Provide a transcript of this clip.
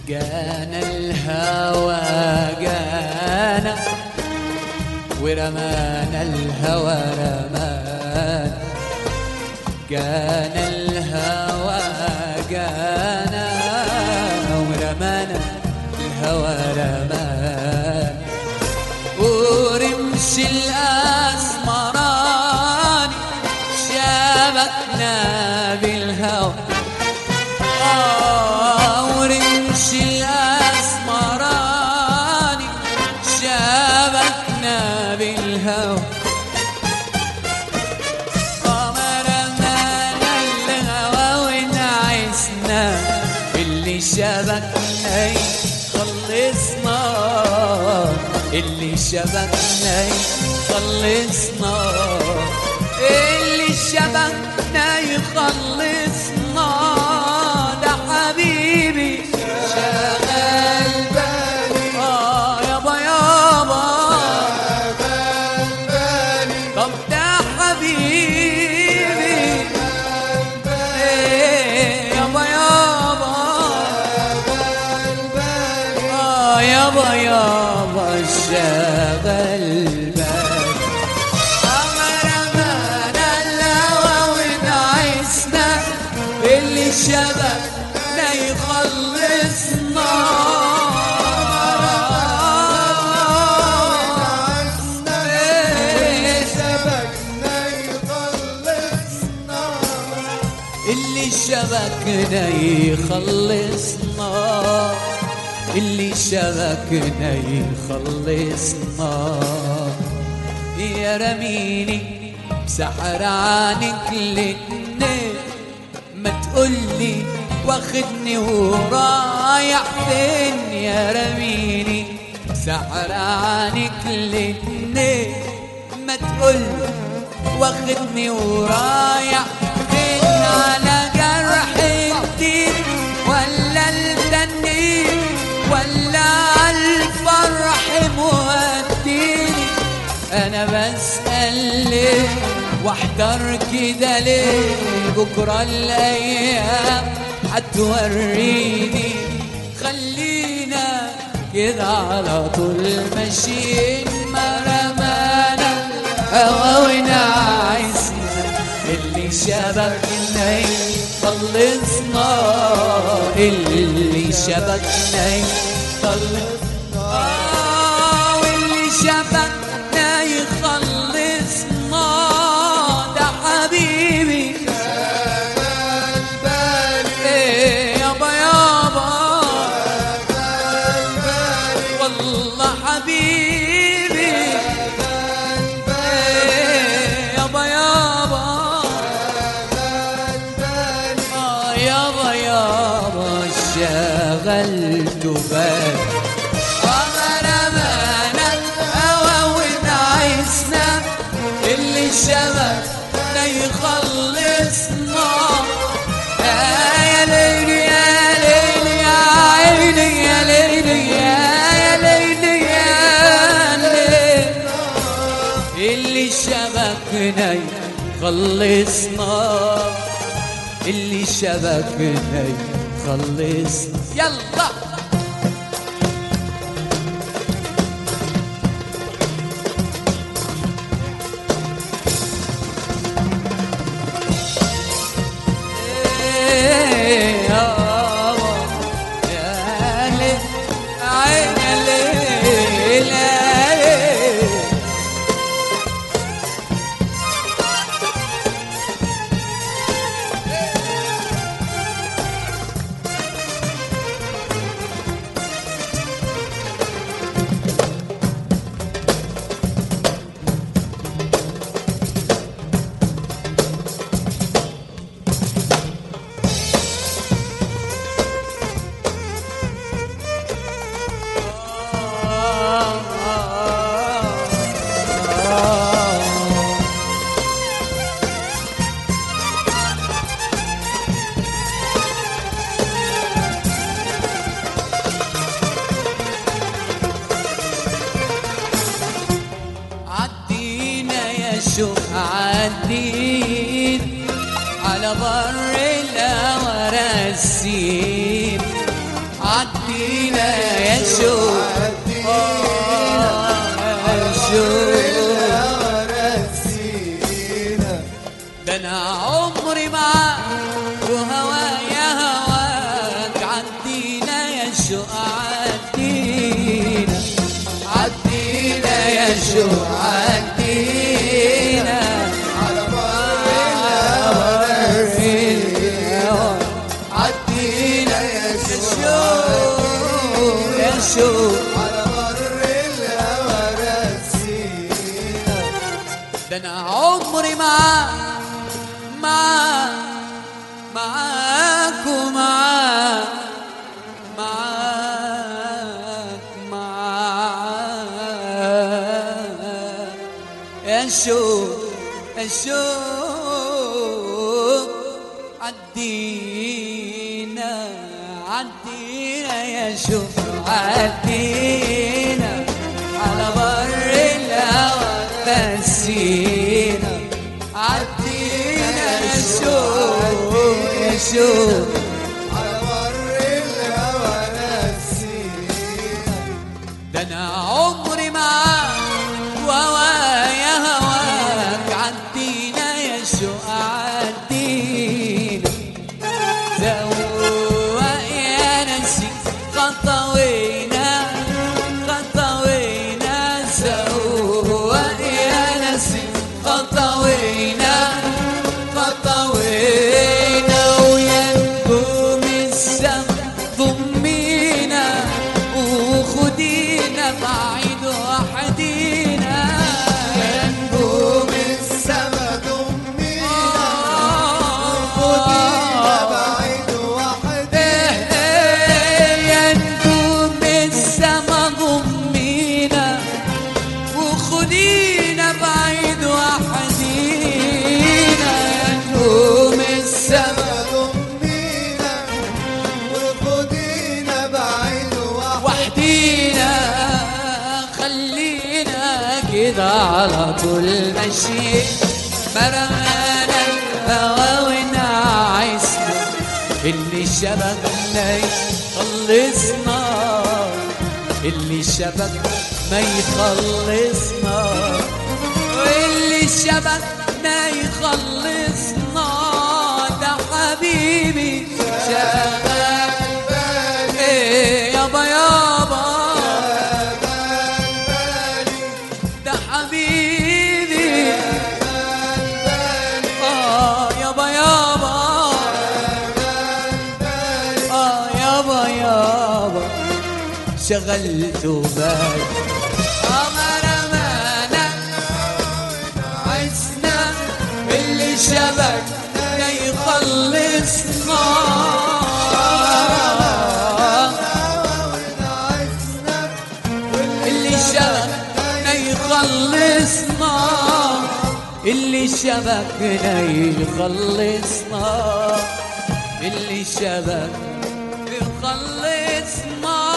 جانا الهوى جانا ورمانا الهوى رمانا جانا الهوى جانا ورمانا الهوى رمانا ورمش الأسمراني شبكنا بالهوى آه ورمش الأسمراني شبكنا بالهوى قمرنا الهوى ونعسنا اللي شبكنا يخلصنا اللي شبكنا يخلصنا اللي شبكنا يخلصنا ده حبيبي شغال بالي اه يابا يابا طب ده حبيبي إيه يابا يابا آه يابا يابا شغل بالي أمرنا الهوى ونعسنا اللي شبكنا يخلصنا إيه اللي شبكنا يخلصنا اللي شبكنا يخلصنا يا رميني سحر عنك للنيل ما تقولي واخدني ورايح فين يا رميني سحر عنك للنيل ما تقولي واخدني ورايح فين على جرح الدين ولا التنين ولا الفرح موديني انا بسأل ليه واحضر كده ليه بكرة الايام هتوريني خلينا كده على طول ماشيين ما رمانا هوا ونعسنا اللي شبكنا يخلصنا اللي شبكنا يخلصنا آه، واللي شبكنا يخلصنا ده حبيبي إيه يابا يابا والله حبيبي إيه يابا يابا آه يابا يابا شغلت بالي أمرنا هوا ونعسنا اللي شبكنا يخلصنا يا ليلي يا ليلي يا عيني يا ليلي يا ليلي يا ليلي اللي شبكنا يخلصنا اللي شبكنا يخلصنا يلا إيه يابا يا ليل عين الليل عدينا يا شوق عدينا على بر الهوى رسيم عدي عدينا يا شوق آه، يا شوق ده انا عمري معاك وهوايا هواك عدينا يا شوق عدينا عدينا يا شوق عدينا عدينا يا شوق يا شوق ده انا عمري معاك معاك معاك ومعاك معاك معاك يا شوق يا شوق عدينا عدينا يا شوق عدينا على بر الهوى نسينا عدينا يا شوق يا شوق ده انا عمري معاك وهوايا هواك عدينا يا شوق عدينا زوق يا نسي خطوينا خطوينا زوق يا نسي خطوينا خطوينا ويا نجوم السما ضمينا وخدينا بعيد وحدينا يا نجوم يا نجوم السما ضمينا وخدينا بعيد وحدينا يا نجوم السما وحدينا خلينا كده على طول ماشيين مرمانا الهوى ونعيسنا اللي شبكنا يخلصنا اللي شبك ما يخلصنا واللي شبكنا يخلصنا ده حبيبي شبك ايه يابا يابا ده حبيبي اه يابا يابا اه يابا يابا شغلت بالي قمر امانه عشنا اللي شبك لا يخلصنا اللي شبكنا يخلصنا اللي شبكنا يخلصنا اللي شبك يخلصنا